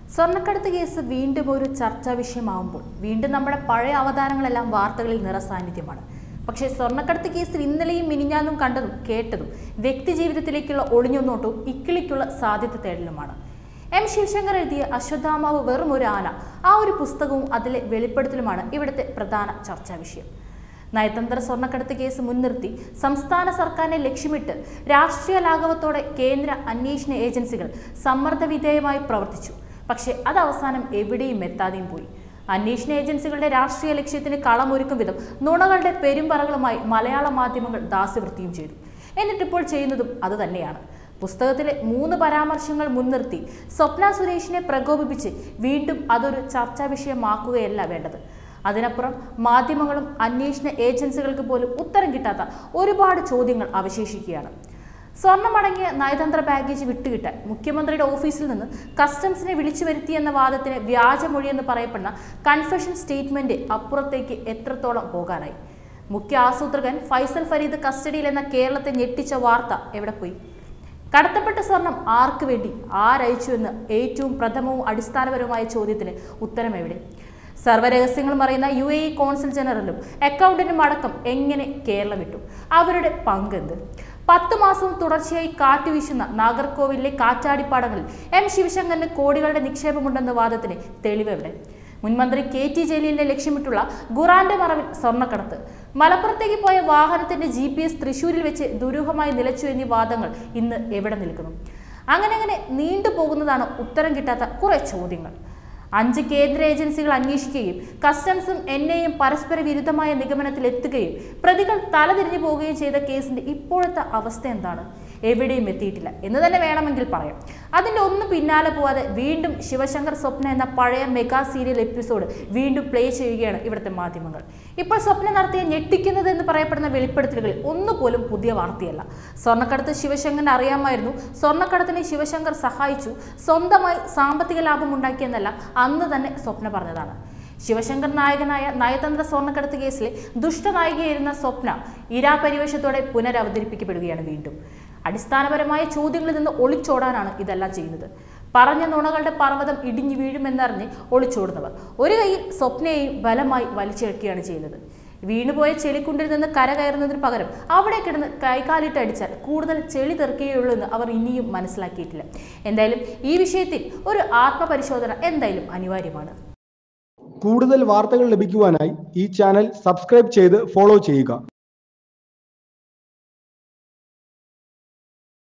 സ്വർണ്ണക്കടത്ത് കേസ് വീണ്ടും ഒരു ചർച്ചാ വിഷയമാവുമ്പോൾ വീണ്ടും നമ്മുടെ പഴയ അവതാരങ്ങളെല്ലാം വാർത്തകളിൽ നിറസാന്നിധ്യമാണ് പക്ഷേ സ്വർണ്ണക്കടത്ത് കേസിൽ ഇന്നലെയും മിനിഞ്ഞാന്നും കണ്ടതും കേട്ടതും വ്യക്തി ജീവിതത്തിലേക്കുള്ള ഒളിഞ്ഞുനോട്ടവും ഇക്കിളിക്കുള്ള സാധ്യത തേടലുമാണ് എം ശിവശങ്കർ എഴുതിയ അശ്വത്ഥാമാവ് വെറും ഒരു ആന ആ ഒരു പുസ്തകവും അതിലെ വെളിപ്പെടുത്തലുമാണ് ഇവിടുത്തെ പ്രധാന ചർച്ചാ വിഷയം നയതന്ത്ര സ്വർണ്ണക്കടത്ത് കേസ് മുൻനിർത്തി സംസ്ഥാന സർക്കാരിനെ ലക്ഷ്യമിട്ട് രാഷ്ട്രീയ ലാഘവത്തോടെ കേന്ദ്ര അന്വേഷണ ഏജൻസികൾ സമ്മർദ്ദ വിധേയമായി പ്രവർത്തിച്ചു പക്ഷേ അത് അവസാനം എവിടെയും എത്താതെയും പോയി അന്വേഷണ ഏജൻസികളുടെ രാഷ്ട്രീയ ലക്ഷ്യത്തിന് കളമൊരുക്കും വിധം നുണകളുടെ പെരുമ്പറകളുമായി മലയാള മാധ്യമങ്ങൾ ദാസ്യവൃത്തിയും ചെയ്തു എന്നിട്ടിപ്പോൾ ചെയ്യുന്നതും അതുതന്നെയാണ് പുസ്തകത്തിലെ മൂന്ന് പരാമർശങ്ങൾ മുൻനിർത്തി സ്വപ്ന സുരേഷിനെ പ്രകോപിപ്പിച്ച് വീണ്ടും അതൊരു ചർച്ചാ വിഷയമാക്കുകയല്ല വേണ്ടത് അതിനപ്പുറം മാധ്യമങ്ങളും അന്വേഷണ ഏജൻസികൾക്ക് പോലും ഉത്തരം കിട്ടാത്ത ഒരുപാട് ചോദ്യങ്ങൾ അവശേഷിക്കുകയാണ് സ്വർണ്ണമടങ്ങിയ നയതന്ത്ര ബാഗേജ് വിട്ടുകിട്ടാൻ മുഖ്യമന്ത്രിയുടെ ഓഫീസിൽ നിന്ന് കസ്റ്റംസിനെ വിളിച്ചു വരുത്തിയെന്ന വാദത്തിന് വ്യാജമൊഴിയെന്ന് പറയപ്പെടുന്ന കൺഫെഷൻ സ്റ്റേറ്റ്മെന്റ് അപ്പുറത്തേക്ക് എത്രത്തോളം പോകാനായി മുഖ്യ ആസൂത്രകൻ ഫൈസൽ ഫരീദ് കസ്റ്റഡിയിൽ എന്ന കേരളത്തെ ഞെട്ടിച്ച വാർത്ത എവിടെ പോയി കടത്തപ്പെട്ട സ്വർണം ആർക്ക് വേണ്ടി ആരയച്ചു എന്ന് ഏറ്റവും പ്രഥമവും അടിസ്ഥാനപരവുമായ ചോദ്യത്തിന് ഉത്തരം എവിടെ സർവ്വരഹസ്യങ്ങളും അറിയുന്ന യു എ ഇ കോൺസുൽ ജനറലും അക്കൗണ്ടന്റും അടക്കം എങ്ങനെ കേരളം വിട്ടു അവരുടെ പങ്കെന്ത് പത്ത് മാസവും തുടർച്ചയായി കാറ്റുവീശുന്ന നാഗർകോവിലിലെ കാറ്റാടിപ്പാടങ്ങളിൽ എം ശിവശങ്കറിന് കോടികളുടെ നിക്ഷേപമുണ്ടെന്ന വാദത്തിന് തെളിവെവിടെ മുൻമന്ത്രി കെ ടി ജലീലിനെ ലക്ഷ്യമിട്ടുള്ള ഗുറാന്റെ മറവിൽ സ്വർണ്ണക്കടത്ത് മലപ്പുറത്തേക്ക് പോയ വാഹനത്തിന്റെ ജി പി എസ് തൃശൂരിൽ വെച്ച് ദുരൂഹമായി നിലച്ചു എന്നീ വാദങ്ങൾ ഇന്ന് എവിടെ നിൽക്കുന്നു അങ്ങനെ അങ്ങനെ നീണ്ടുപോകുന്നതാണ് ഉത്തരം കിട്ടാത്ത കുറെ ചോദ്യങ്ങൾ അഞ്ച് കേന്ദ്ര ഏജൻസികൾ അന്വേഷിക്കുകയും കസ്റ്റംസും എൻ ഐയും പരസ്പര വിരുദ്ധമായ നിഗമനത്തിൽ എത്തുകയും പ്രതികൾ തലതിരിഞ്ഞു പോവുകയും ചെയ്ത കേസിന്റെ ഇപ്പോഴത്തെ അവസ്ഥ എന്താണ് എവിടെയും എത്തിയിട്ടില്ല എന്ന് തന്നെ വേണമെങ്കിൽ പറയാം അതിൻ്റെ ഒന്ന് പിന്നാലെ പോവാതെ വീണ്ടും ശിവശങ്കർ സ്വപ്ന എന്ന പഴയ മെഗാ സീരിയൽ എപ്പിസോഡ് വീണ്ടും പ്ലേ ചെയ്യുകയാണ് ഇവിടുത്തെ മാധ്യമങ്ങൾ ഇപ്പോൾ സ്വപ്ന നടത്തിയ ഞെട്ടിക്കുന്നത് എന്ന് പറയപ്പെടുന്ന വെളിപ്പെടുത്തലുകളിൽ ഒന്നുപോലും പുതിയ വാർത്തയല്ല സ്വർണ്ണക്കടത്ത് ശിവശങ്കറിന് അറിയാമായിരുന്നു സ്വർണ്ണക്കടത്തിനെ ശിവശങ്കർ സഹായിച്ചു സ്വന്തമായി സാമ്പത്തിക ലാഭം ഉണ്ടാക്കിയെന്നല്ല അന്ന് തന്നെ സ്വപ്ന പറഞ്ഞതാണ് ശിവശങ്കർ നായകനായ നയതന്ത്ര സ്വർണ്ണക്കടത്ത് കേസിലെ ദുഷ്ടനായികയായിരുന്ന സ്വപ്ന ഇരാ പരിവേഷത്തോടെ പുനരവതരിപ്പിക്കപ്പെടുകയാണ് വീണ്ടും അടിസ്ഥാനപരമായ ചോദ്യങ്ങളിൽ നിന്ന് ഒളിച്ചോടാനാണ് ഇതെല്ലാം ചെയ്യുന്നത് പറഞ്ഞ നുണകളുടെ പർവ്വതം ഇടിഞ്ഞു വീഴുമെന്നറിഞ്ഞ് ഒളിച്ചോടുന്നവർ ഒരു കൈയിൽ സ്വപ്നയെയും ബലമായി വലിച്ചിഴക്കുകയാണ് ചെയ്യുന്നത് വീണുപോയ ചെളിക്കുണ്ടിൽ നിന്ന് കര കയറുന്നതിന് പകരം അവിടെ കിടന്ന് കൈകാലിട്ട് അടിച്ചാൽ കൂടുതൽ ചെളി തെറിക്കുകയുള്ളൂ എന്ന് അവർ ഇനിയും മനസ്സിലാക്കിയിട്ടില്ല എന്തായാലും ഈ വിഷയത്തിൽ ഒരു ആത്മപരിശോധന എന്തായാലും അനിവാര്യമാണ് കൂടുതൽ വാർത്തകൾ ലഭിക്കുവാനായി ഈ ചാനൽ സബ്സ്ക്രൈബ് ചെയ്ത് ഫോളോ ചെയ്യുക